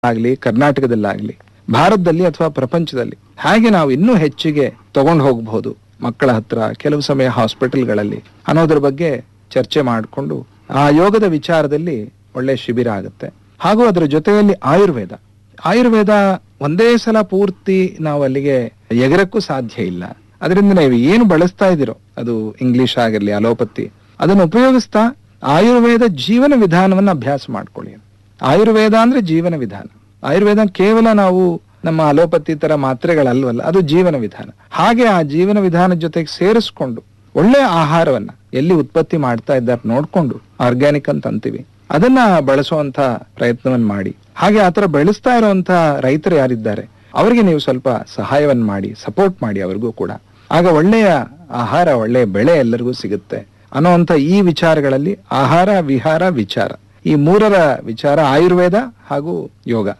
ಆಗ್ಲಿ ಕರ್ನಾಟಕದಲ್ಲಾಗ್ಲಿ ಭಾರತದಲ್ಲಿ ಅಥವಾ ಪ್ರಪಂಚದಲ್ಲಿ ಹಾಗೆ ನಾವು ಇನ್ನೂ ಹೆಚ್ಚಿಗೆ ತಗೊಂಡು ಹೋಗಬಹುದು ಮಕ್ಕಳ ಹತ್ರ ಕೆಲವು ಸಮಯ ಹಾಸ್ಪಿಟಲ್ಗಳಲ್ಲಿ ಅನ್ನೋದ್ರ ಬಗ್ಗೆ ಚರ್ಚೆ ಮಾಡಿಕೊಂಡು ಆ ಯೋಗದ ವಿಚಾರದಲ್ಲಿ ಒಳ್ಳೆ ಶಿಬಿರ ಆಗುತ್ತೆ ಹಾಗೂ ಅದರ ಜೊತೆಯಲ್ಲಿ ಆಯುರ್ವೇದ ಆಯುರ್ವೇದ ಒಂದೇ ಸಲ ಪೂರ್ತಿ ನಾವು ಅಲ್ಲಿಗೆ ಎಗರಕ್ಕೂ ಸಾಧ್ಯ ಇಲ್ಲ ಅದರಿಂದ ನೀವು ಏನು ಬಳಸ್ತಾ ಇದ್ದೀರೋ ಅದು ಇಂಗ್ಲಿಷ್ ಆಗಿರ್ಲಿ ಅಲೋಪತಿ ಅದನ್ನು ಉಪಯೋಗಿಸ್ತಾ ಆಯುರ್ವೇದ ಜೀವನ ವಿಧಾನವನ್ನ ಅಭ್ಯಾಸ ಮಾಡ್ಕೊಳ್ಳಿ ಆಯುರ್ವೇದ ಅಂದ್ರೆ ಜೀವನ ವಿಧಾನ ಆಯುರ್ವೇದ ಕೇವಲ ನಾವು ನಮ್ಮ ಅಲೋಪತಿ ತರ ಮಾತ್ರೆಗಳಲ್ವಲ್ಲ ಅದು ಜೀವನ ವಿಧಾನ ಹಾಗೆ ಆ ಜೀವನ ವಿಧಾನದ ಜೊತೆಗೆ ಸೇರಿಸ್ಕೊಂಡು ಒಳ್ಳೆ ಆಹಾರವನ್ನ ಎಲ್ಲಿ ಉತ್ಪತ್ತಿ ಮಾಡ್ತಾ ಇದ್ದಾರೆ ನೋಡ್ಕೊಂಡು ಆರ್ಗ್ಯಾನಿಕ್ ಅಂತ ಅಂತೀವಿ ಅದನ್ನ ಬಳಸುವಂತ ಪ್ರಯತ್ನವನ್ನ ಮಾಡಿ ಹಾಗೆ ಆತರ ಬೆಳೆಸ್ತಾ ಇರುವಂತ ರೈತರು ಯಾರಿದ್ದಾರೆ ಅವರಿಗೆ ನೀವು ಸ್ವಲ್ಪ ಸಹಾಯವನ್ನ ಮಾಡಿ ಸಪೋರ್ಟ್ ಮಾಡಿ ಅವ್ರಿಗೂ ಕೂಡ ಆಗ ಒಳ್ಳೆಯ ಆಹಾರ ಒಳ್ಳೆಯ ಬೆಳೆ ಎಲ್ಲರಿಗೂ ಸಿಗುತ್ತೆ ಅನ್ನೋಂಥ ಈ ವಿಚಾರಗಳಲ್ಲಿ ಆಹಾರ ವಿಹಾರ ವಿಚಾರ ಈ ಮೂರರ ವಿಚಾರ ಆಯುರ್ವೇದ ಹಾಗೂ ಯೋಗ